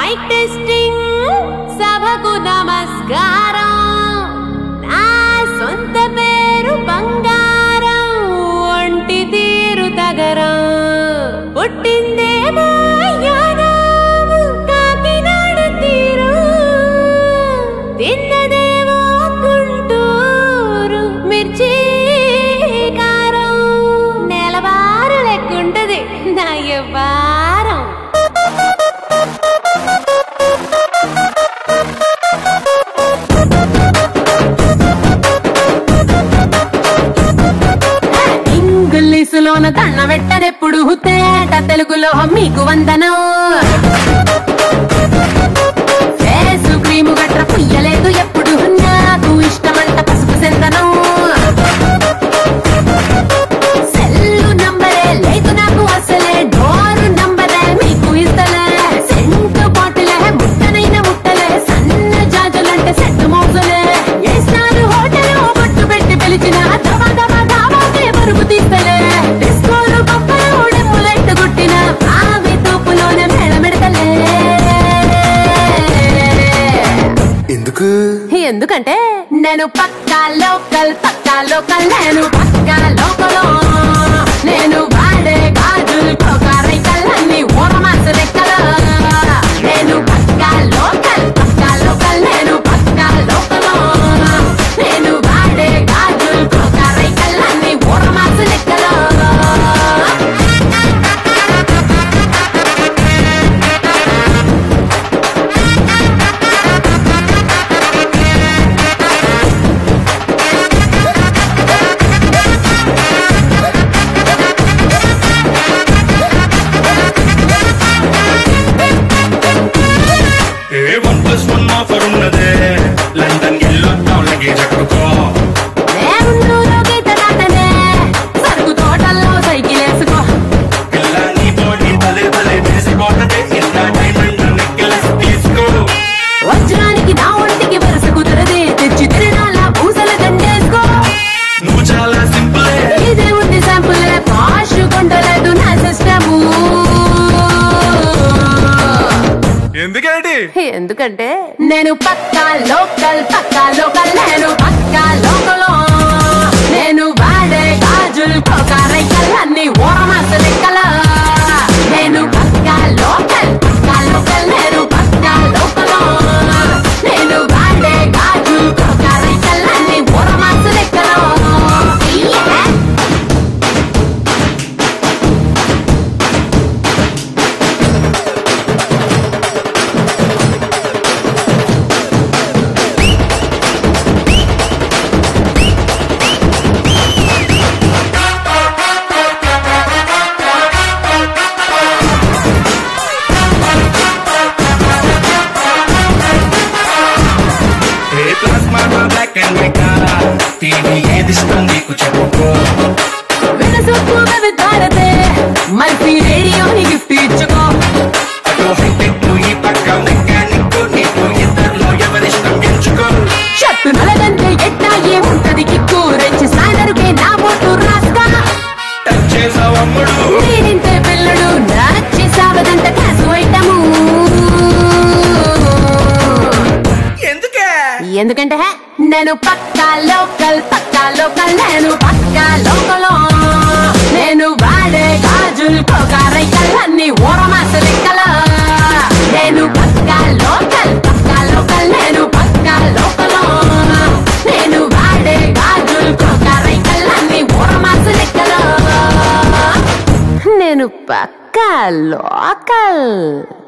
Mic testing సభకు నమస్కారం నా సొంత పేరు బంగారం ఒంటి తీరు తగరం పుట్టిందేమో యానాం, కాకినాడ తీరు తిన్నదేమో గుంటూరు మిర్చి కారం నెలవారు లెక్కుంటది నా వారం ఇంగ్లీషులోన దండ పెట్టనెప్పుడు తేట తెలుగులో మీకు వందనం ఫేసు క్రీము గట్ర పుయ్యలేదు ఎప్పుడు నాకు ఇష్టమంట పసుపు సెందనం సెల్లు నంబరే లేదు నాకు అసలే డోరు నంబరే మీకు ఇస్తలే సెంటు బాటిలే ముట్టనైన ముట్టలే సన్న జాజులంటే సెట్టు మోజులే ఏ స్టార్ హోటల్ బొట్టు పెట్టి పిలిచిన దవా దవా దావాకే పరుగు తీస్తలే డిస్కోలు బొప్పలు డెమ్ములెట్టు గుట్టిన ఆవి తోపులోనే మేళమెడతలే ఎందుకు ఎందుకంటే నేను పక్కా లోకల్ పక్కా లోకల్ నేను పక్కా లోకల్ నేను వాడే గాజులు కోకారై కళ్ళన్ని ఓరమాస లెక్కల నేను పక్కా లోకల్ పక్కా లోకల్ నేను పక్కా లోకల్ నేను వాడే గాజులు కోకారై కళ్ళన్ని ఓరమాస లెక్కల ఏ వన్ ప్లస్ వన్ ఆఫర్ ఉన్నదే లండన్ ఎల్లొద్దాం లగేజ్ అక్కడుకో దేవుళ్ళూరు గీత దాటనే సరుకు తోటల్లో సైకిల్ వేసుకో పిల్ల నీ బాడీ భలే భలే వేసిపోతదే ఇంత డైమండ్ నెక్లెస్ తీసుకో వజ్రానికి నా ఒంటికి వరుస కుదరదే తెచ్చి తిరణాల పూసల దండేసుకో నువ్వు చాలా సింపులే ఇదే ఉంది శాంపుల్ పాష్ కొండలేదు నా సిస్టము ఎందుకేంటి ఎందుకంటే నేను పక్కా లోకల్ పక్కా లోకల్ నేను పక్కా లోకల్ నేను వాడే గాజులు కోకారై కళ్ళన్ని ఓరమాస లెక్కల నేను పక్కా లోకల్ పక్కా లోకల్ నేను పక్కా లోకల్ నేను వాడే గాజులు కోకారై కళ్ళన్ని ఓరమాస లెక్కల Yeah! ఏ plasma black and white TV ఏది ఇష్టం నీకు చెప్పుకో వినసొప్పు విధారతే మల్పి రేడియోని గిఫ్ట్ ఇచ్చుకో అటు హైటెక్ ఈ పక్క మెకానిక్ నీకు ఇద్దరిలో ఎవరిష్టం ఎంచుకో షర్టు నలగంటే ఎట్టా ఏముంటది కిక్కు రెచ్చి సాగరుకే నా ఓటు రాస్తా టచ్ చేసావు అమ్ముడు నేనింతే పిల్లడు నచ్చి సావదంట కాసు ఐటము ఎందుకే ఎందుకంటే హే, నేను పక్కా లోకల్ పక్కా లోకల్ నేను పక్కా లోకల్ నేను వాడే గాజులు కోకారై కళ్ళన్ని ఓరమాస లెక్కల నేను పక్కా లోకల్ పక్కా లోకల్ నేను పక్కా లోకల్ నేను వాడే గాజులు కోకారై కళ్ళన్ని ఓరమాస లెక్కల నేను పక్కా లోకల్